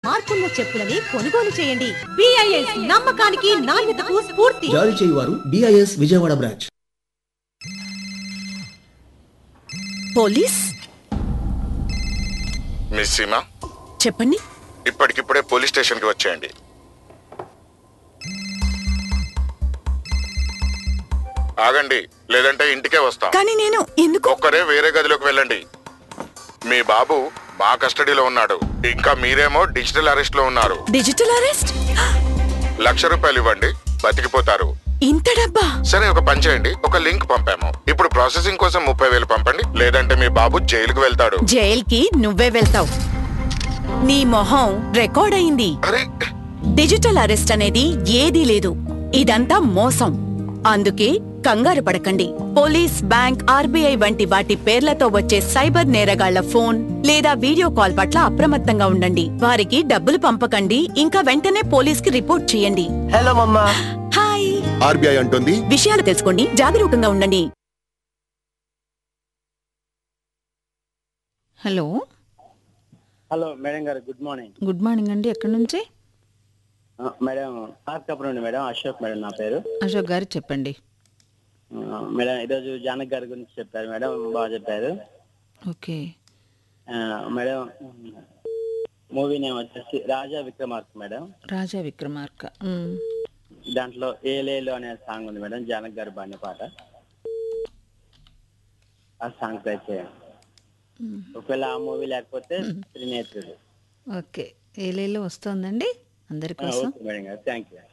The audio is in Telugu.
మార్కున్న చెప్పులని కొనుగోలు చేయండి బిఐఎస్ నమ్మకానికి నాణ్యతకు స్ఫూర్తి జారీ చేయువారు DIS Vijayawada branch police miss Seema చెప్పండి ఇప్పటికిప్పుడే పోలీస్ స్టేషన్కి వచ్చేయండి ఆగండి లేదంటే ఇంటికే వస్తా కానీ నేను ఎందుకు ఒక్కరే వేరే గదిలోకి వెళ్ళండి మీ బాబు మా కస్టడీలో ఉన్నాడు ఇంకా మీరేమో డిజిటల్ అరెస్ట్ లో ఉన్నారు డిజిటల్ అరెస్ట్ లక్ష రూపాయలు ఇవ్వండి బతికిపోతారు ఇంత డబ్బా సరే ఒక పని చేయండి ఒక లింక్ పంపాము ఇప్పుడు ప్రాసెసింగ్ కోసం ముప్పై వేలు పంపండి లేదంటే మీ బాబు జైలుకు వెళ్తాడు జైల్కి నువ్వే వెళ్తావు నీ మొహం రికార్డ్ అయింది అరే డిజిటల్ అరెస్ట్ అనేది ఏదీ లేదు ఇదంతా మోసం అందుకే కంగారు పడకండి పోలీస్ బ్యాంక్ ఆర్బీఐ వంటి వాటి పేర్లతో వచ్చే సైబర్ నేరగాళ్ల ఫోన్ లేదా వీడియో కాల్ పట్ల అప్రమత్తంగా ఉండండి వారికి డబ్బులు పంపకండి ఇంకా వెంటనే పోలీస్ కి రిపోర్ట్ చేయండి హలో మమ్మా హాయ్ ఆర్బీఐ అంటుంది విషయాలు తెలుసుకోండి జాగరూకంగా ఉండండి hello hello madam garu good morning good morning అండి ఎక్కడి నుంచి ఆ, మేడం మార్కాపురం నుండి మేడం అశోక్ మేడం నా పేరు అశోక్ గారు చెప్పండి ఆ, మేడం ఈరోజు జానక్ గారి గురించి చెప్పారు మేడం బాగా చెప్పారు ఓకే ఆ, మేడం మూవీ నేమ్ వచ్చేసి రాజా విక్రమార్క మేడం రాజా విక్రమార్క మ్, దాంట్లో ఏలేలో అనే సాంగ్ ఉంది మేడం జానక్ గారు పాడిన పాట ఆ సాంగ్ ట్రై చేయండి ఒకవేళ ఆ మూవీ లేకపోతే త్రినేత్రుడు ఓకే ఏలేలో వస్తోందండి అందరి కోసం okay madam garu thank you